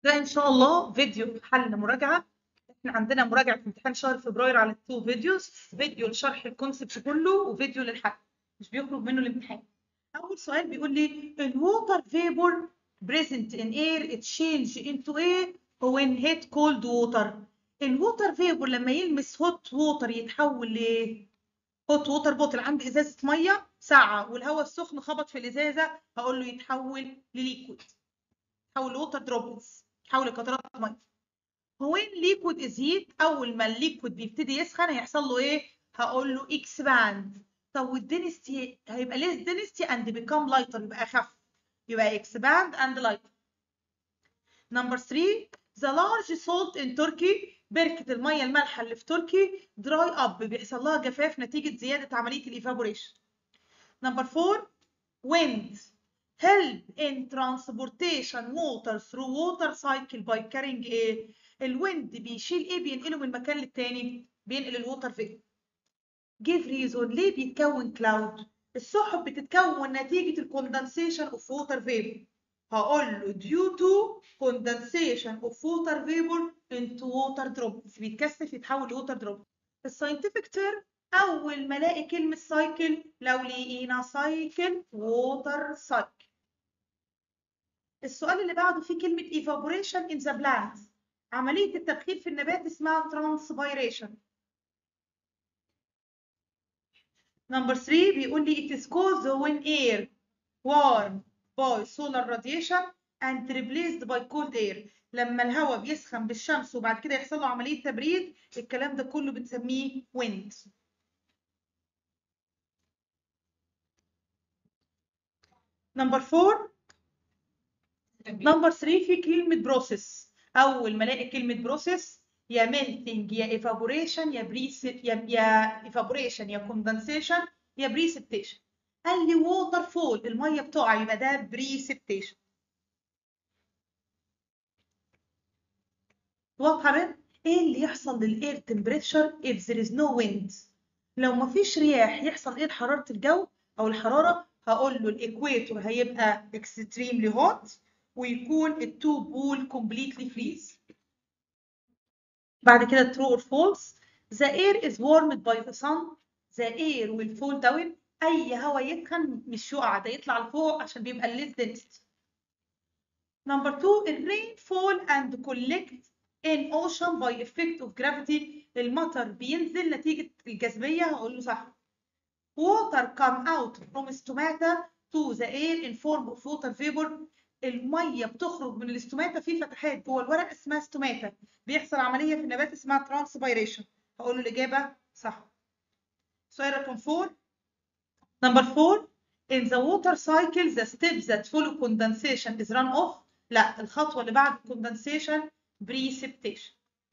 ده ان شاء الله فيديو حل مراجعه احنا عندنا مراجعه امتحان شهر فبراير على التو فيديوز فيديو لشرح الكونسبت كله وفيديو للحل مش بيخرج منه الامتحان اول سؤال بيقول لي الووتر فيبور present in air change into air when hit cold water الووتر فيبور لما يلمس هوت ووتر يتحول ل هوت ووتر بوتل عندي ازازه ميه ساقعه والهواء السخن خبط في الازازه هقول له يتحول لليكويد يتحول لوتر دروبلز يتحول لقطرات ميه هو الليكويد از هيت اول ما الليكويد بيبتدي يسخن هيحصل له ايه هقول له اكسباند طب والدنستي هيبقى ليه دنستي اند بيكام لايتر يبقى اخف يبقى اكسباند اند لايتر نمبر 3 ذا لارج سولت ان تركي بركة المية المالحة اللي في تركي دراي اب بيحصل لها جفاف نتيجة زيادة عملية الايفابوريشن نمبر 4 wind help in transportation water through water cycle by carrying ايه الويند بيشيل ايه بينقله من مكان للتاني بينقل الووتر فين give reason ليه بيتكون كلاود السحب بتتكون نتيجة الكوندنسيشن اوف ووتر فيبر هقول له due to condensation of water vapor into water droplets بيتكثف يتحول لووتر دروب الساينتفك تيرم اول ما الاقي كلمة سايكل لو لقينا سايكل ووتر سايكل السؤال اللي بعده فيه كلمة evaporation in the plant عملية التبخير في النبات اسمها transpiration نمبر 3 بيقول لي it is caused when air warm by solar radiation and replaced by cold air لما الهواء بيسخن بالشمس وبعد كده يحصل له عملية تبريد الكلام ده كله بنسميه wind نمبر 4 نمبر 3 في كلمة بروسيس أول ما ألاقي كلمة بروسيس يا melting يا evaporation يا بريس يا يا evaporation يا condensation يا precipitation قال لي ووتر فول المية بتقع يبقى ده precipitation واضحة بين ايه اللي يحصل للاير temperature if there is no wind لو مفيش رياح يحصل ايه لحرارة الجو او الحرارة هقول له الايكويتور هيبقى extremely hot ويكون التو بول completely freeze بعد كده true or false the air is warmed by the sun the air will fall down اي هواء يسخن مش يقع ده يطلع لفوق عشان بيبقى less density number two الرين fall and collect in ocean by effect of gravity المطر بينزل نتيجة الجاذبية هقول له صح water come out from stomata to the air in form of water vapor الميه بتخرج من الاستوماتا في فتحات جوه الورق اسمها ستوماتا بيحصل عمليه في النبات اسمها ترانسبيريشن هقول له الاجابه صح سؤال رقم 4 نمبر 4 in the water cycle the step that follow condensation is run off لا الخطوه اللي بعد condensation precipitation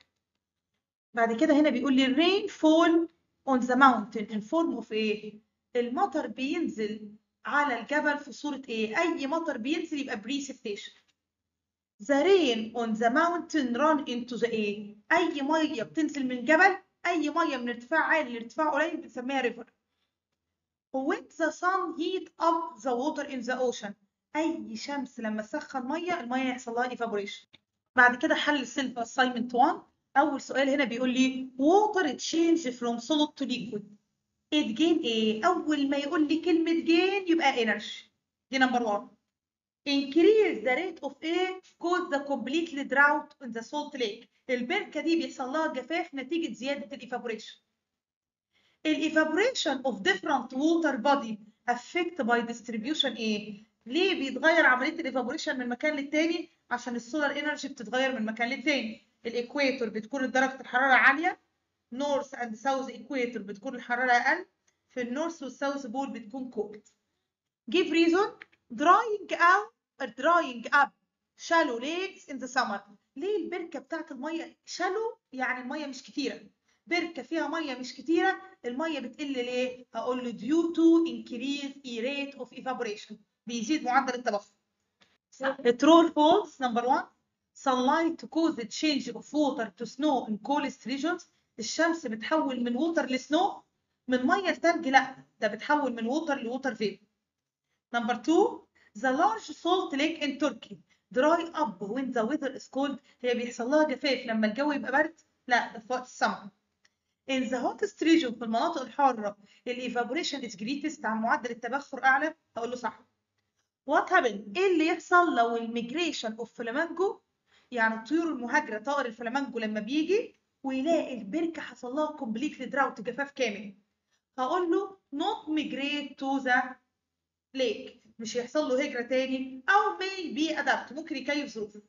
بعد كده هنا بيقول لي rain fall on the mountain in form of ايه المطر بينزل على الجبل في صورة ايه؟ أي مطر بينزل يبقى precipitation. The rain on the mountain run into the ايه؟ أي مية بتنزل من جبل أي مية من ارتفاع عالي لارتفاع قليل بنسميها river. When the sun heat up the water in the ocean أي شمس لما تسخن مية المية يحصل لها evaporation. بعد كده حل السيلف assignment 1 أول سؤال هنا بيقول لي water change from solid to liquid. it gain ايه اول ما يقول لي كلمه gain يبقى energy دي نمبر 1 increase the rate of air cause the completely drought in the salt lake البركه دي بيحصل لها جفاف نتيجه زياده الايفابوريشن الايفابوريشن of different water body affect by distribution ايه ليه بيتغير عمليه الايفابوريشن من مكان للتاني عشان السولار انرجي بتتغير من مكان للتاني الايكويتور بتكون درجه الحراره عاليه نورث اند ساوث ايكويتور بتكون الحراره اقل في النورث والساوث بول بتكون كولد give reason drying out drying up shallow lakes in the summer ليه البركه بتاعت الميه shallow يعني الميه مش كتيره بركه فيها ميه مش كتيره الميه بتقل ليه هقول له due to increase rate of evaporation بيزيد معدل التبخر true or false number one sunlight causes change of water to snow in coldest regions الشمس بتحول من ووتر لسنو من ميه لتلج لا ده بتحول من ووتر لووتر فيب نمبر 2 the large salt lake in Turkey dry up when the weather is cold هي بيحصل لها جفاف لما الجو يبقى برد لا ده في وقت السمر in the hottest region في المناطق الحارة الايفابوريشن is greatest عن معدل التبخر أعلى هقول له صح what happened ايه اللي يحصل لو الميجريشن اوف فلامانجو يعني الطيور المهاجرة طائر الفلامانجو لما بيجي ويلاقي البركة حصل لها كومبليتلي دراوت جفاف كامل هقول له not migrate to the lake مش هيحصل له هجرة تاني أو may be adapt ممكن يكيف ظروفه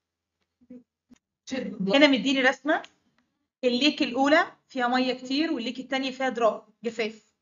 هنا مديني رسمة الليك الأولى فيها مية كتير والليك التانية فيها دراي جفاف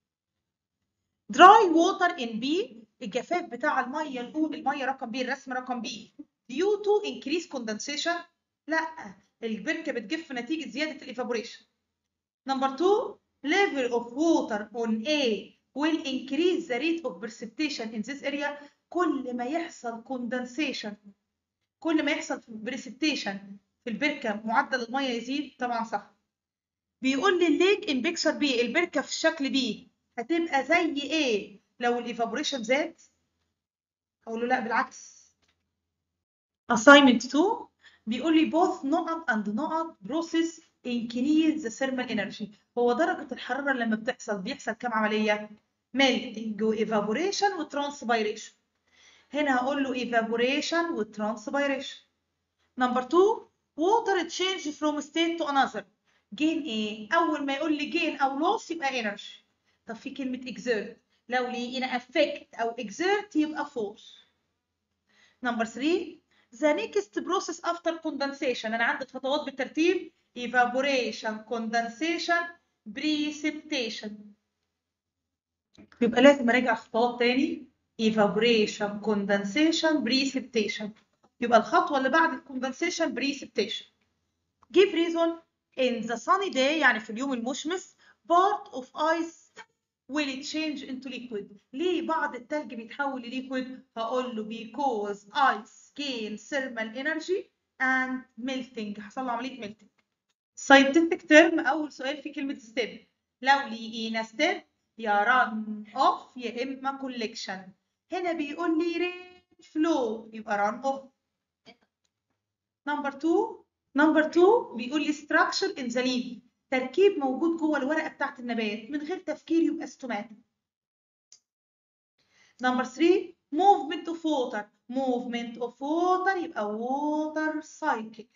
dry water in B الجفاف بتاع المية الأولى المية رقم B الرسم رقم B due to increase condensation لا البركة بتجف نتيجة زيادة الإيفابوريشن نمبر 2 level of water on A will increase the rate of precipitation in this area كل ما يحصل condensation كل ما يحصل precipitation في البركة معدل المية يزيد طبعا صح بيقول لي الليك ان بيكسر بي البركة في الشكل بي هتبقى زي ايه لو الايفابوريشن زاد هقول له لا بالعكس assignment 2 بيقول لي both نقط and نقط process increase the thermal energy هو درجة الحرارة لما بتحصل بيحصل كام عملية melting و evaporation و transpiration هنا هقول له evaporation و transpiration number 2 water change from state to another gain ايه اول ما يقول لي gain او loss يبقى energy طب في كلمة exert لو لقينا affect او exert يبقى force number 3 the next process after condensation انا عندي خطوات بالترتيب evaporation condensation precipitation يبقى لازم اراجع خطوات تاني evaporation condensation precipitation يبقى الخطوه اللي بعد الكوندنسيشن precipitation give reason in the sunny day يعني في اليوم المشمس part of ice will change into liquid ليه بعض التلج بيتحول لليكويد هقول له because ice gain thermal energy and melting حصل له عمليه melting scientific term اول سؤال في كلمه step لو لقينا step يا run off يا اما collection هنا بيقول لي rain flow يبقى run off نمبر 2 نمبر 2 بيقول لي structure in the leaf تركيب موجود جوه الورقه بتاعت النبات من غير تفكير يبقى ستوماتيك نمبر 3 movement of water movement of water يبقى water cycle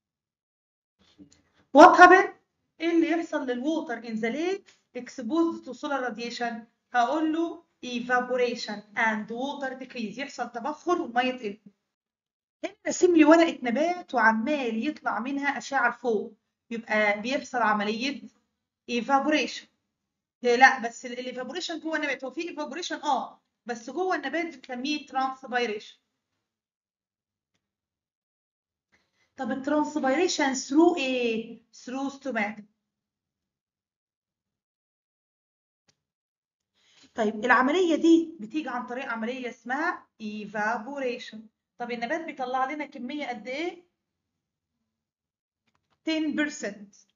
what happen ايه اللي يحصل للووتر in the lake exposed to solar radiation هقول له evaporation and water decrease يحصل تبخر والميه تقل هنا راسم لي ورقه نبات وعمال يطلع منها اشعه لفوق يبقى بيحصل عمليه evaporation إيه لا بس الايفابوريشن جوه النبات هو في ايفابوريشن اه بس جوه النبات بنسميه ترانسبيريشن طب الترانسبيريشن ثرو ايه ثرو ستوماتيك طيب العمليه دي بتيجي عن طريق عمليه اسمها evaporation طب النبات بيطلع لنا كميه قد ايه 10%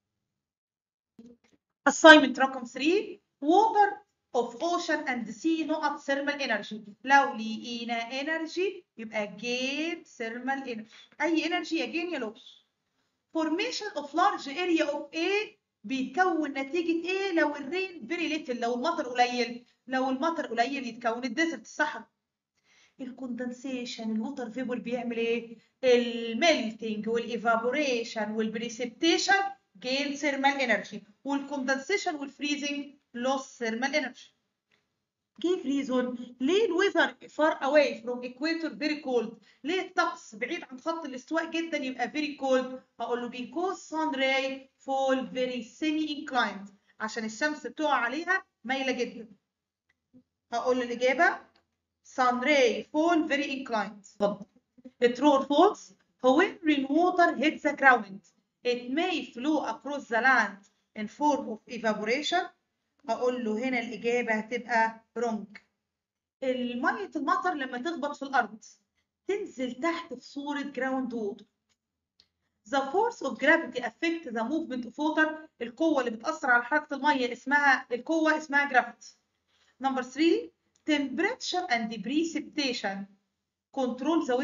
assignment رقم 3 water of ocean and sea نقط thermal energy لو لقينا energy يبقى gain thermal energy اي energy يا gain يا loss formation of large area of A بيتكون نتيجة ايه لو الرين very little لو المطر قليل لو المطر قليل يتكون الديزرت الصحراء الكوندنسيشن الووتر فيبر بيعمل ايه الميلتنج والايفابوريشن والبريسبتيشن جين ثيرمال انرجي والكوندنسيشن والفريزنج لوس ثيرمال انرجي give reason ليه الويذر far away from equator very cold ليه الطقس بعيد عن خط الاستواء جدا يبقى very cold هقول له because sun ray fall very semi inclined عشان الشمس بتقع عليها مايله جدا هقول له الاجابه sun ray fall very inclined true or false when rainwater hits the ground it may flow across the land in form of evaporation هقول له هنا الإجابة هتبقى wrong المية المطر لما تخبط في الأرض تنزل تحت في صورة ground water The force of gravity affect the movement of water القوة اللي بتأثر على حركة المية اسمها القوة اسمها gravity Number 3 temperature and precipitation control the weather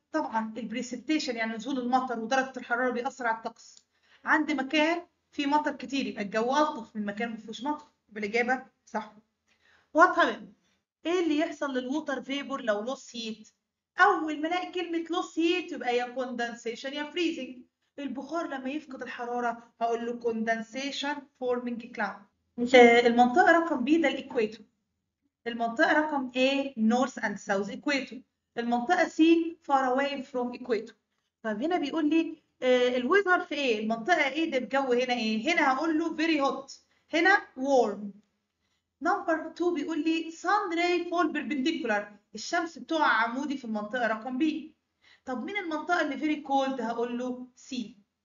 طبعا البريسبتيشن يعني نزول المطر ودرجه الحراره بيأثر على الطقس عند مكان فيه مطر كتير يبقى الجو الطف من مكان ما فيهوش مطر يبقى الاجابه صح واضحه ايه اللي يحصل للووتر فيبور لو لوس هيت اول ما الاقي كلمه لوس هيت يبقى يا كوندنسيشن يا فريزنج البخار لما يفقد الحراره هقول له كوندنسيشن فورمينج كلاود المنطقه رقم بي ده الايكويتور المنطقه رقم A نورث اند ساوث ايكويتور المنطقه C far away from equator طب هنا بيقول لي الويذر في ايه المنطقه ايه ده الجو هنا ايه هنا هقول له very hot هنا warm نمبر 2 بيقول لي sun ray fall perpendicular الشمس بتقع عمودي في المنطقه رقم B طب مين المنطقه اللي very cold هقول له C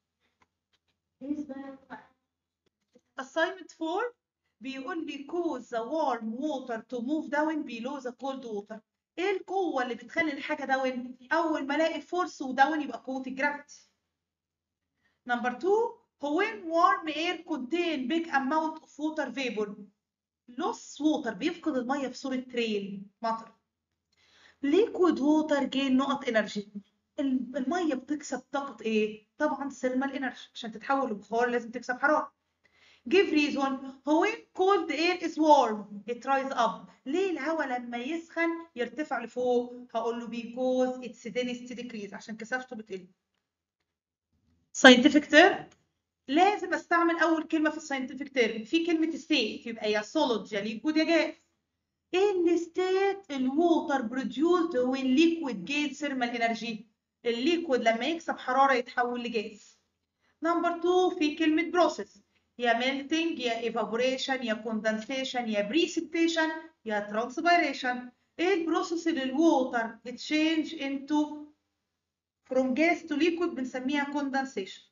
assignment 4 بيقول لي cause the warm water to move down below the cold water ايه القوة اللي بتخلي الحاجة داون؟ أول ما ألاقي فورس وداون يبقى قوة الجرافيتي. نمبر 2 when warm air contain big amount of water vapor loss water بيفقد المية في صورة تريل مطر. liquid water gain نقط انرجي المية بتكسب طاقة ايه؟ طبعا ثيرمال انرجي عشان تتحول لبخار لازم تكسب حرارة. give reason when cold air is warm it rise up ليه الهواء لما يسخن يرتفع لفوق هقول له because its density decrease عشان كثافته بتقل scientific term لازم استعمل اول كلمه في الساينتفك تيرم في كلمه state يبقى يا solid يا liquid يا gas in state الووتر produced when liquid gain thermal energy الليكويد لما يكسب حراره يتحول لجاز نمبر 2 في كلمه process يا melting يا evaporation يا condensation يا precipitation يا transpiration ايه البروسيس اللي الووتر تشينج into from gas to liquid بنسميها condensation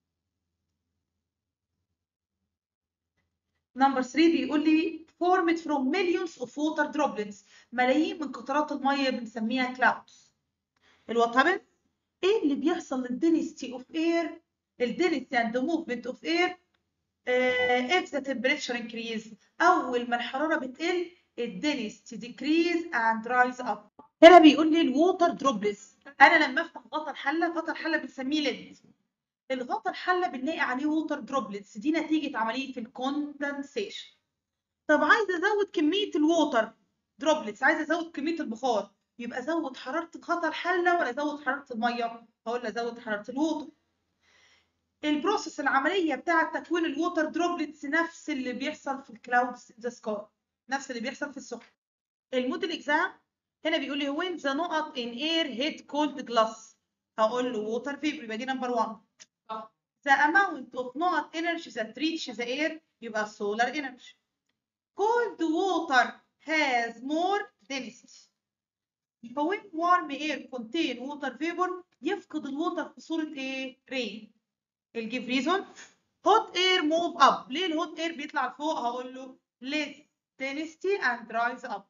نمبر 3 بيقول لي formed from millions of water droplets ملايين من قطرات الميه بنسميها clouds الوات ايه اللي بيحصل للدنسيتي اوف اير الدنسيتي اند موفمنت اوف اير if the temperature increase أول ما الحرارة بتقل الدنسيتي decrease and rise up هنا بيقول لي الووتر دروبلز أنا لما أفتح غطا الحلة غطا الحلة بنسميه ليد الغطا الحلة بنلاقي عليه ووتر دروبلتس دي نتيجة عملية الكوندنسيشن طب عايزة أزود كمية الووتر دروبلتس عايزة أزود كمية البخار يبقى أزود حرارة غطا الحلة ولا أزود حرارة المية؟ هقول أزود حرارة الووتر البروسيس العمليه بتاعه تكوين الووتر دروبلتس نفس اللي بيحصل في الكلاودز ذا سكاي نفس اللي بيحصل في السحب الموديل اكزام هنا بيقول لي وين ذا نقط ان اير هيت كولد جلاس هقول له ووتر فيبر يبقى دي نمبر 1 ذا اماونت اوف نقط انرجي ذات ريتش ذا اير يبقى سولار انرجي cold water has more density فوين warm air contain water vapor يفقد الووتر في صورة ايه؟ rain الجيف ريزون هوت اير موف اب ليه الهوت اير بيطلع لفوق هقول له less density and rise up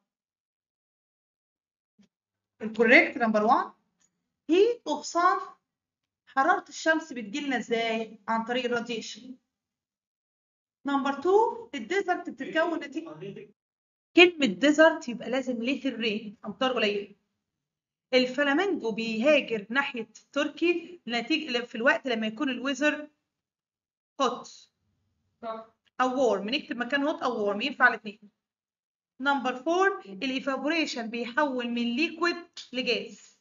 الكوريكت نمبر 1 heat of sun حرارة الشمس بتجيلنا ازاي عن طريق الراديشن نمبر 2 الديزرت بتتكون نتيجة كلمة ديزرت يبقى لازم ليثل رين أمطار قليلة الفلامينجو بيهاجر ناحية تركي نتيجة في الوقت لما يكون الويزر هوت أو وورم نكتب مكان هوت أو وورم ينفع الاثنين نمبر 4 الايفابوريشن بيحول من ليكويد لجاز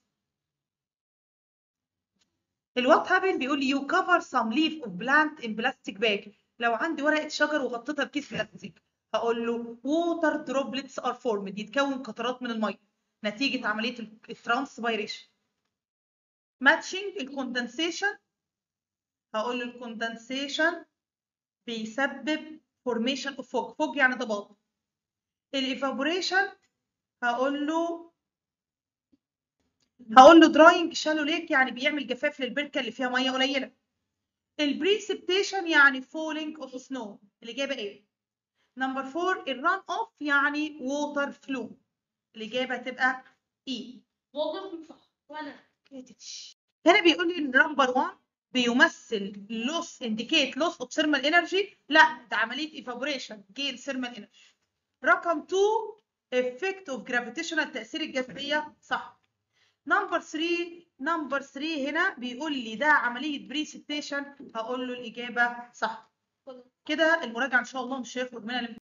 الوات هابن بيقول لي يو كفر سم ليف اوف بلانت ان بلاستيك باج لو عندي ورقه شجر وغطيتها بكيس بلاستيك هقول له ووتر دروبلتس ار فورمد يتكون قطرات من الميه نتيجه عمليه الترانسبيريشن ماتشنج الكوندنسيشن هقول له الكوندنسيشن بيسبب فورميشن اوف فوج فوج يعني ضباب الايفابوريشن هقول له هقول له دراينج شالو ليك يعني بيعمل جفاف للبركه اللي فيها ميه قليله البريسبتيشن يعني فولينج اوف سنو الاجابه ايه نمبر 4 الران اوف يعني ووتر فلو الاجابه تبقى اي والله صح وانا هنا بيقول لي نمبر 1 بيمثل لوس انديكيت لوس اوف ثيرمال انرجي لا ده عمليه ايفابوريشن جين ثيرمال انرجي رقم 2 effect of gravitational تاثير الجاذبيه صح نمبر 3 نمبر 3 هنا بيقول لي ده عمليه بريسبتيشن هقول له الاجابه صح غلط كده المراجعه ان شاء الله مش هيخرج منها